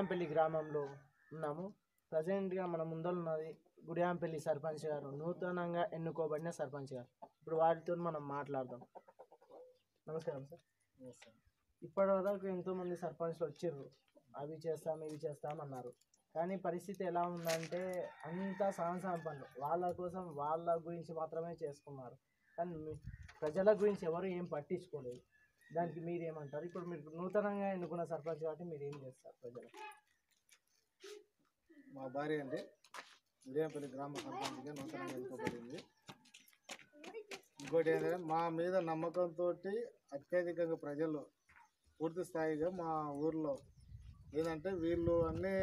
గుడియాంపల్లి గ్రామంలో ఉన్నాము ప్రజెంట్గా మన ముందర ఉన్నది గుడియాంపల్లి సర్పంచ్ గారు నూతనంగా ఎన్నుకోబడిన సర్పంచ్ గారు ఇప్పుడు వారితో మనం మాట్లాడదాం నమస్కారం సార్ ఇప్పటి వరకు ఎంతోమంది సర్పంచ్లు వచ్చారు అవి చేస్తాం ఇవి చేస్తాం అన్నారు కానీ పరిస్థితి ఎలా ఉందంటే అంతా సాంసాం పనులు వాళ్ళ కోసం వాళ్ళ గురించి మాత్రమే చేసుకున్నారు కానీ మీ- ప్రజల గురించి ఎవరు ఏం పట్టించుకోలేదు దానికి మీరు ఏమంటారు ఇప్పుడు మీరు నూతనంగా ఎన్నుకున్న సర్పంచ్ కాబట్టి మీరు ఏం చేస్తారు ప్రజలు మా భార్య అండి ఉదయంపల్లి గ్రామ సర్పంచ్గా నూతనంగా ఎన్నుకోబడింది ఇంకోటి ఏంటంటే మా మీద నమ్మకంతో అత్యధికంగా ప్రజలు పూర్తి స్థాయిగా మా ఊర్లో ఏంటంటే వీళ్ళు అన్నీ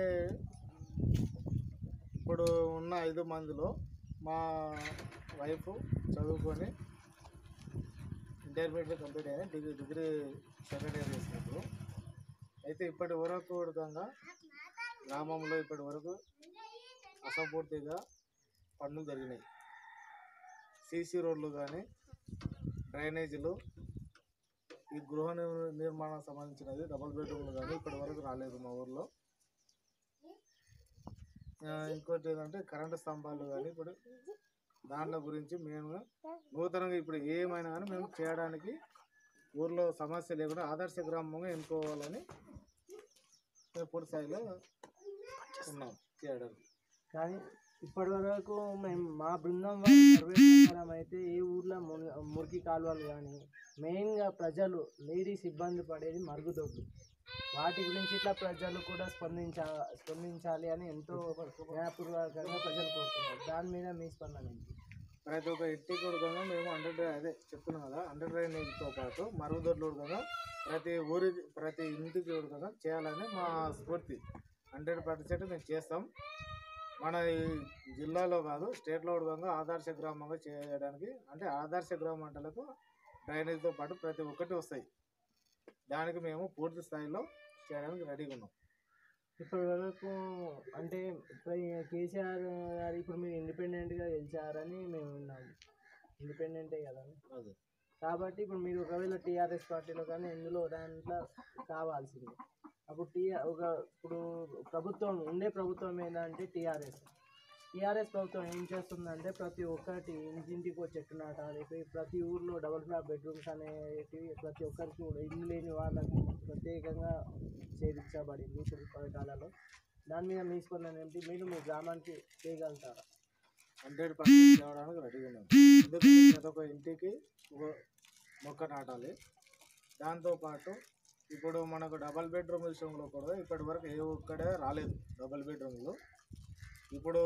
ఇప్పుడు ఉన్న ఐదు మందిలో మా వైఫ్ చదువుకొని ఇంటర్మీడియట్ కంప్లీట్ అయ్యి డిగ్రీ డిగ్రీ సెకండ్ ఇయర్ చేసినప్పుడు అయితే ఇప్పటి వరకు విధంగా గ్రామంలో ఇప్పటి వరకు అసంపూర్తిగా పనులు జరిగినాయి సీసీ రోడ్లు కానీ డ్రైనేజీలు ఈ గృహ నిర్- నిర్మాణం సంబంధించినది డబుల్ బెడ్రూమ్లు కానీ ఇప్పటి వరకు రాలేదు మా ఊర్లో ఆ, ఇంకోటి ఏంటంటే కరెంటు స్తంభాలు కానీ ఇప్పుడు దాంట్లో గురించి మేము నూతనంగా ఇప్పుడు ఏమైనా కానీ మేము చేయడానికి ఊర్లో సమస్య లేకుండా ఆదర్శ గ్రామంగా ఎన్నుకోవాలని మేము పూర్తి స్థాయిలో ఉన్నాం చేయడానికి కానీ ఇప్పటి వరకు మేము మా బృందం వారి సర్వే ప్రకారం అయితే ఏ ఊర్లో మురి- మురికి కాలువలు కానీ మెయిన్గా ప్రజలు లేడీస్ ఇబ్బంది పడేది మరుగుదొడ్లు వాటి గురించి ఇట్లా ప్రజలు కూడా స్పందించా స్పందించాలి అని ఎంతో న్యాయపూర్వకంగా ప్రజలు కోరుతున్నారు దాని మీద మీ స్పందన ఏంటి ప్రతి ఒక్క ఇంటికి కూడా మేము అండర్ డ్రై అదే చెప్తున్నాం కదా అండర్ డ్రైనేజ్తో పాటు మరుగుదొడ్లు కూడా ప్రతి ఊరికి ప్రతి ఇంటికి కూడా చేయాలని మా స్ఫూర్తి హండ్రెడ్ పర్సెంట్ మేము చేస్తాం మన ఈ జిల్లాలో కాదు స్టేట్లో కూడా ఆదర్శ గ్రామంగా చేయడానికి అంటే ఆదర్శ గ్రామం అంటలకు డ్రైనేజ్తో పాటు ప్రతి ఒక్కటి వస్తాయి దానికి మేము పూర్తి స్థాయిలో చేయడానికి రెడీగా ఉన్నాం ఇప్పటి వరకు అంటే ఇప్పుడు ఈ కేసీఆర్ గారు ఇప్పుడు మీరు ఇండిపెండెంట్గా గెలిచారని మేము విన్నాము ఇండిపెండెంటే కదా అదే కాబట్టి ఇప్పుడు మీరు ఒకవేళ టీఆర్ఎస్ పార్టీలో కానీ ఎందులో దాంట్లో కావాల్సింది అప్పుడు టీ ఒక ఇప్పుడు ప్రభుత్వం ఉండే ప్రభుత్వం ఏంటంటే టీఆర్ఎస్ టీఆర్ఎస్ ప్రభుత్వం ఏం చేస్తుందంటే ప్రతి ఒక్కటి ఇంటింటికి ఒక చెట్టు నాటాలి ప్ర- ప్రతి ఊర్లో డబుల్ ఫ్లాప్ బెడ్రూమ్స్ అనేటివి ప్రతి ఒక్కరికి కూడా ఇల్లు లేని వాళ్ళకి ప్రత్యేకంగా చేర్చబడింది ఇప్పుడు పథకాలలో దాని మీద మీ స్పందన ఏంటి మీరు మీ గ్రామానికి చేయగలుగుతారా హండ్రెడ్ పర్సెంట్ తేవడానికి రెడీగా ఉన్నాం ఎందుకంటే ప్రతి ఒక్క ఇంటికి ఒక మొక్క నాటాలి దాంతోపాటు ఇప్పుడు మనకు డబల్ బెడ్రూమ్ విషయంలో కూడా ఇప్పటి వరకు ఏ ఒక్కడే రాలేదు డబల్ బెడ్రూమ్లు ఇప్పుడు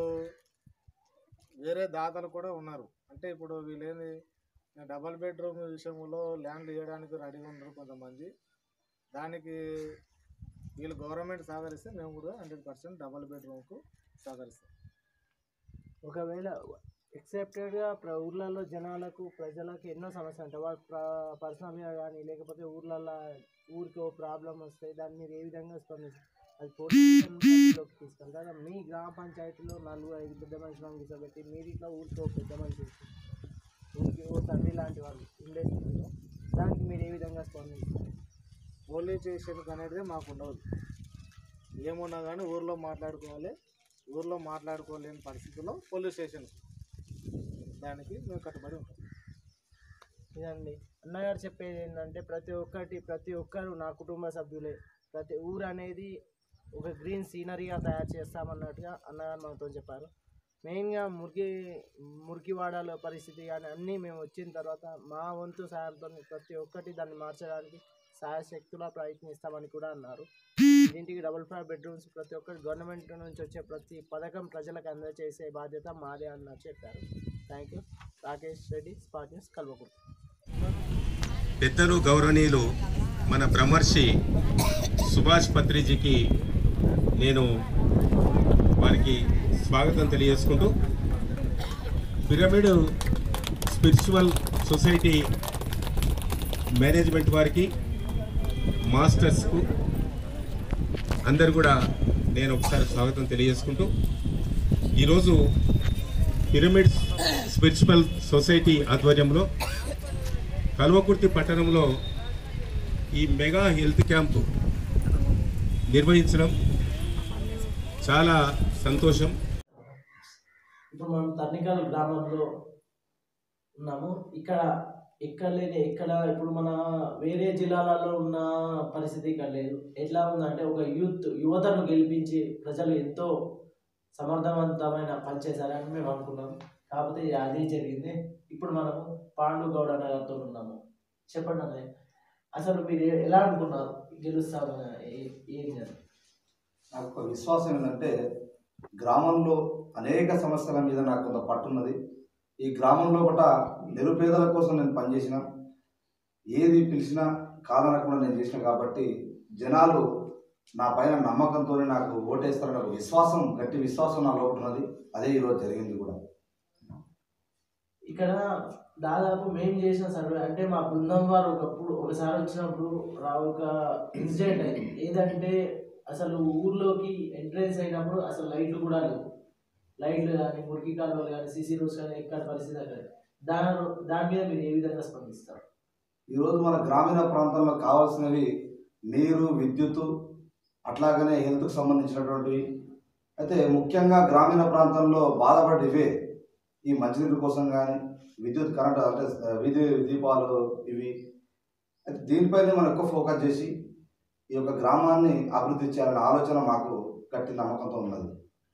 వేరే దాతలు కూడా ఉన్నారు అంటే ఇప్పుడు వీళ్ళేంది డబల్ బెడ్రూమ్ విషయంలో ల్యాండ్ ఇవ్వడానికి రెడీగా ఉన్నారు కొంతమంది దానికి వీళ్ళు గవర్నమెంట్ సహకరిస్తే మేము కూడా హండ్రెడ్ పర్సెంట్ డబల్ బెడ్రూమ్కు సహకరిస్తాం ఒకవేళ ఎక్సెప్టెడ్గా ప్ర ఊర్లలో జనాలకు ప్రజలకు ఎన్నో సమస్యలు ఉంటాయి వాళ్ళు ప్ర పర్సనల్గా కానీ లేకపోతే ఊర్లలో ఊరికి ఓ ప్రాబ్లం వస్తే దాన్ని మీరు ఏ విధంగా స్పందిస్తారు అది పోలీసులోకి తీసుకెళ్తారా మీ గ్రామ పంచాయతీలో నలుగురు ఐదు పెద్ద మనుషులను కూర్చోబెట్టి మీరు ఇట్లా ఊరికి ఓ పెద్ద మనిషి ఊరికి ఓ తండ్రి లాంటి వాళ్ళు ఉండే స్థితిలో దానికి మీరు ఏ విధంగా స్పందిస్తారు పోలీస్ స్టేషన్ అనేది మాకు ఉండదు ఏమున్నా కానీ ఊర్లో మాట్లాడుకోవాలి ఊర్లో మాట్లాడుకోలేని పరిస్థితుల్లో పోలీస్ స్టేషన్ దానికి మేము కట్టుబడి ఉంటాం ఇదండి అన్నగారు చెప్పేది ఏంటంటే ప్రతి ఒక్కటి ప్రతి ఒక్కరు నా కుటుంబ సభ్యులే ప్రతి ఊరు అనేది ఒక గ్రీన్ సీనరీగా తయారు చేస్తామన్నట్టుగా అన్నగారు మనతో చెప్పారు మెయిన్గా మురికి మురికి వాడాల పరిస్థితి కానీ అన్నీ మేము వచ్చిన తర్వాత మా వంతు సాయంతో ప్రతి ఒక్కటి దాన్ని మార్చడానికి సాయశక్తులా ప్రయత్నిస్తామని కూడా అన్నారు ఇంటికి డబుల్ ఫ్లోర్ బెడ్రూమ్స్ ప్రతి ఒక్కటి గవర్నమెంట్ నుంచి వచ్చే ప్రతి పథకం ప్రజలకు అందజేసే బాధ్యత మాదే అన్నట్టు చెప్పారు thank you Rakesh Reddy spot news Kalwakurthy పెద్దలు గౌరవనీయులు మన బ్రహ్మర్షి సుభాష్ పత్రిజీకి నేను వారికి స్వాగతం తెలియజేసుకుంటూ పిరమిడ్ స్పిరిచువల్ సొసైటీ మేనేజ్మెంట్ వారికి మాస్టర్స్కు అందరు కూడా నేను ఒకసారి స్వాగతం తెలియజేసుకుంటూ ఈరోజు పిరమిడ్ స్పిరిచువల్ సొసైటీ ఆధ్వర్యంలో కల్వకుర్తి పట్టణంలో ఈ మెగా హెల్త్ క్యాంపు నిర్వహించడం చాలా సంతోషం ఇప్పుడు మనం తర్నికల్ గ్రామంలో ఉన్నాము ఇక్కడ ఎక్కడ లేని ఎక్కడ ఇప్పుడు మన వేరే జిల్లాలలో ఉన్న పరిస్థితి ఇక్కడ లేదు ఎట్లా ఉందంటే ఒక యూత్ యువతను గెలిపించి ప్రజలు ఎంతో సమర్థవంతమైన పనిచేశారని మేము అనుకున్నాం కాకపోతే ఇది అదే జరిగింది ఇప్పుడు మనము పాండు గౌడ గారితో ఉన్నాము చెప్పండి అన్నయ్య అసలు మీరు ఎలా అనుకున్నారు గెలుస్తామని ఏ- ఏం జరిగింది నాకు ఒక విశ్వాసం ఏంటంటే గ్రామంలో అనేక సమస్యల మీద నాకు కొంత పట్టున్నది ఈ గ్రామంలో ఒకట నిరుపేదల కోసం నేను పనిచేసిన ఏది పిలిచినా కాదనకుండా నేను చేసిన కాబట్టి జనాలు నా పైన నమ్మకంతో నాకు ఓటేస్తారని ఒక విశ్వాసం గట్టి విశ్వాసం నా లోపల ఉన్నది అదే ఈరోజు జరిగింది కూడా ఇక్కడ దాదాపు మేము చేసిన సర్వే అంటే మా బృందం వారు ఒకప్పుడు ఒకసారి వచ్చినప్పుడు రా- ఒక ఇన్సిడెంట్ అయింది ఏదంటే అసలు ఊర్లోకి ఎంట్రెన్స్ అయినప్పుడు అసలు లైట్లు కూడా లేవు లైట్లు కానీ మురికి కాలువలు కానీ సీసీ రోడ్స్ కానీ ఎక్కడ పరిస్థితి అక్కడ దాని దాని మీద మీరు ఏ విధంగా స్పందిస్తారు ఈరోజు మన గ్రామీణ ప్రాంతంలో కావాల్సినవి నీరు విద్యుత్తు అట్లాగనే హెల్త్కు సంబంధించినటువంటివి అయితే ముఖ్యంగా గ్రామీణ ప్రాంతంలో బాధపడే ఇవే ఈ మంచినీరు కోసం కానీ విద్యుత్ కరెంట్ అంటే వీధి దీపాలు ఇవి అయితే దీనిపైనే మనం ఎక్కువ ఫోకస్ చేసి ఈ యొక్క గ్రామాన్ని అభివృద్ధి చేయాలనే ఆలోచన మాకు గట్టి నమ్మకంతో ఉన్నది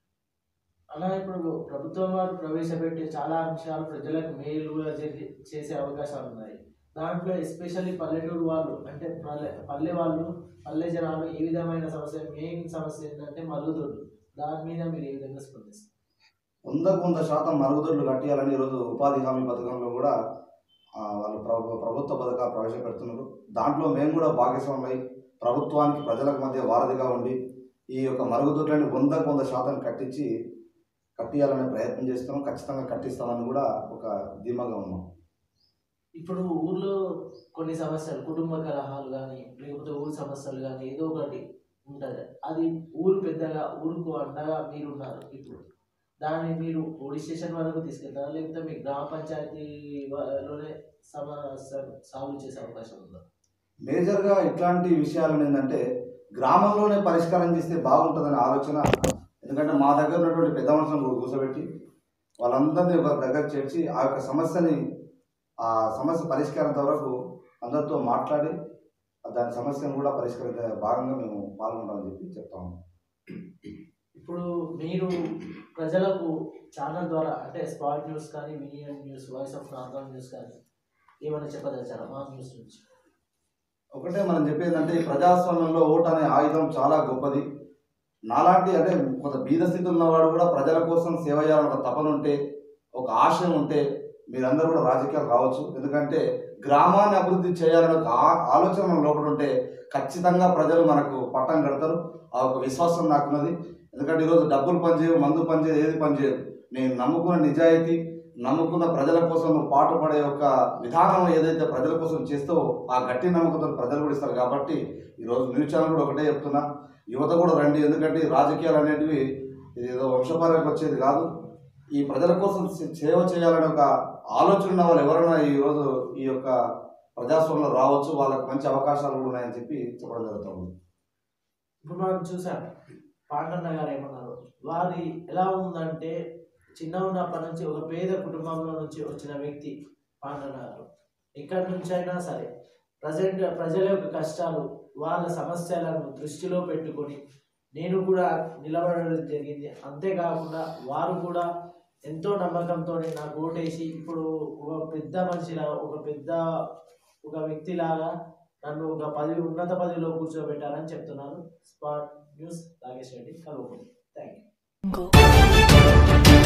అలా ఇప్పుడు ప్రభుత్వం వారు ప్రవేశపెట్టే చాలా అంశాలు ప్రజలకు మేలుగా చేసే- చేసే అవకాశాలు ఉన్నాయి దాంట్లో ఎస్పెషల్లీ పల్లెటూరు వాళ్ళు అంటే పల్లె పల్లె వాళ్ళు పల్లె జనాలు ఏ విధమైన సమస్య మెయిన్ సమస్య ఏంటంటే మరుగుదొడ్లు దాని మీద మీరు ఏ విధంగా స్పందిస్తారు వందకు వంద శాతం మరుగుదొడ్లు కట్టియాలని ఈరోజు ఉపాధి హామీ పథకంలో కూడా ఆ, వాళ్ళు ప్రభు ప్రభుత్వ పథకాలు ప్రవేశపెడుతున్నారు దాంట్లో మేము కూడా భాగస్వామై ప్రభుత్వానికి ప్రజలకు మధ్య వారధిగా ఉండి ఈ యొక్క మరుగుదొడ్లని వందకు వంద శాతం కట్టించి కట్టియాలనే ప్రయత్నం చేస్తున్నాం ఖచ్చితంగా కట్టిస్తామని కూడా ఒక ధీమాగా ఉన్నాం ఇప్పుడు ఊర్లో కొన్ని సమస్యలు కుటుంబ కలహాలు కానీ లేకపోతే ఊరు సమస్యలు కానీ ఏదో ఒకటి ఉంటుంది అది ఊరు పెద్దగా ఊరుకు అండగా మీరున్నారు ఇప్పుడు దాన్ని మీరు పోలీస్ స్టేషన్ వరకు తీసుకెళ్తారా లేకపోతే మీ గ్రామ పంచాయతీలోనే సమస్యను సాల్వ్ చేసే అవకాశం ఉందా మేజర్గా ఇట్లాంటి విషయాలు ఏంటంటే గ్రామంలోనే పరిష్కారం చేస్తే బాగుంటుందనే ఆలోచన ఎందుకంటే మా దగ్గర ఉన్నటువంటి పెద్ద మనుషులను కూర్చోబెట్టి వాళ్ళందరినీ ఒక దగ్గర చేర్చి ఆ యొక్క సమస్యని ఆ సమస్య పరిష్కారం వరకు అందరితో మాట్లాడి దాని సమస్యను కూడా పరిష్కరించే భాగంగా మేము పాల్గొంటామని చెప్పి చెప్తాము ఇప్పుడు మీరు ప్రజలకు ఛానల్ ద్వారా అంటే స్పాట్ న్యూస్ కానీ వినియన్ news voice of normal news కానీ ఏమైనా చెప్పదలిచారా మా న్యూస్ నుంచి ఒకటే మనం చెప్పేది అంటే ఈ ప్రజాస్వామ్యంలో ఓటు అనే ఆయుధం చాలా గొప్పది నాలాంటి అంటే కొంత బీద స్థితి ఉన్నవాడు కూడా ప్రజల కోసం సేవ చేయాలని ఒక తపన ఉంటే ఒక ఆశయం ఉంటే మీరందరూ కూడా రాజకీయాలు రావచ్చు ఎందుకంటే గ్రామాన్ని అభివృద్ధి చేయాలని ఒక ఆ- ఆలోచన మన లోపల ఉంటే ఖచ్చితంగా ప్రజలు మనకు పట్టం కడతారు ఆ ఒక విశ్వాసం నాకున్నది ఎందుకంటే ఈరోజు డబ్బులు పనిచేయవు మందు పనిచేయదు ఏది పనిచేయదు నేను నమ్ముకున్న నిజాయితీ నమ్ముకున్న ప్రజల కోసం నువ్వు పాటుపడే ఒక విధానం ఏదైతే ప్రజల కోసం చేస్తావో ఆ గట్టి నమ్మకంతో ప్రజలు కూడా ఇస్తారు కాబట్టి ఈరోజు న్యూస్ ఛానల్ కూడా ఒకటే చెప్తున్నా యువత కూడా రండి ఎందుకంటే ఈ రాజకీయాలు అనేటివి ఇది ఏదో వంశపారంకి వచ్చేది కాదు ఈ ప్రజల కోసం సే- సేవ చేయాలనే ఒక ఆలోచన ఉన్న వాళ్ళు ఎవరైనా ఈరోజు ఈ యొక్క ప్రజాస్వామ్యంలో రావచ్చు వాళ్ళకి మంచి అవకాశాలు కూడా ఉన్నాయని చెప్పి చెప్పడం జరుగుతుంది ఇప్పుడు మనం చూసాం పాండన్న గారు ఏమన్నారు వారి ఎలా ఉందంటే చిన్న ఉన్నప్పటి నుంచి ఒక పేద కుటుంబంలో నుంచి వచ్చిన వ్యక్తి పాండన్న గారు ఎక్కడి నుంచి అయినా సరే ప్రజెంట్ ప్రజల యొక్క కష్టాలు వాళ్ళ సమస్యలను దృష్టిలో పెట్టుకొని నేను కూడా నిలబడడం జరిగింది అంతేకాకుండా వారు కూడా ఎంతో నమ్మకంతో నాకు ఓటేసి ఇప్పుడు ఒక పెద్ద మనిషిలా ఒక పెద్ద ఒక వ్యక్తిలాగా నన్ను ఒక పదవి ఉన్నత పదవిలో కూర్చోబెట్టారని చెప్తున్నారు స్పాట్ న్యూస్ రాకేష్ రెడ్డి కలుగుతుంది థ్యాంక్ యూ Go.